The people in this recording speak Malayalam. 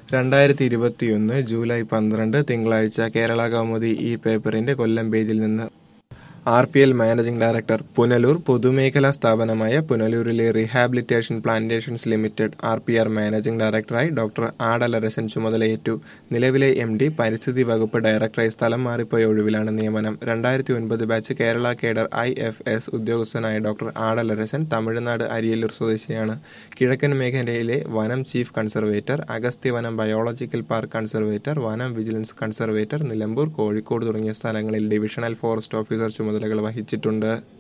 രണ്ടായിരത്തി ഇരുപത്തിയൊന്ന് ജൂലൈ പന്ത്രണ്ട് തിങ്കളാഴ്ച കേരള കൗമുദി ഈ പേപ്പറിന്റെ കൊല്ലം പേജിൽ നിന്ന് R P L managing director Punalur പൊതുമേഖലാ സ്ഥാപനമായ പുനലൂരിലെ rehabilitation plantations limited R P R managing ഡയറക്ടറായി ഡോക്ടർ ആടലരസൻ ചുമതലയേറ്റു നിലവിലെ എം ഡി പരിസ്ഥിതി വകുപ്പ് ഡയറക്ടറായി സ്ഥലം മാറിപ്പോയ ഒഴിവിലാണ് നിയമനം രണ്ടായിരത്തി ഒൻപത് batch Kerala cadre I F S ഉദ്യോഗസ്ഥനായ ഡോക്ടർ ആടലരസൻ തമിഴ്നാട് അരിയല്ലൂർ സ്വദേശിയാണ് കിഴക്കൻ മേഖലയിലെ വനം chief conservator Agasthyavanam biological park conservator വനം വിജിലൻസ് കൺസർവേറ്റർ നിലമ്പൂർ കോഴിക്കോട് തുടങ്ങിയ സ്ഥലങ്ങളിൽ ഡിവിഷണൽ ഫോറസ്റ്റ് ഓഫീസർ ചുമതലകൾ വഹിച്ചിട്ടുണ്ട്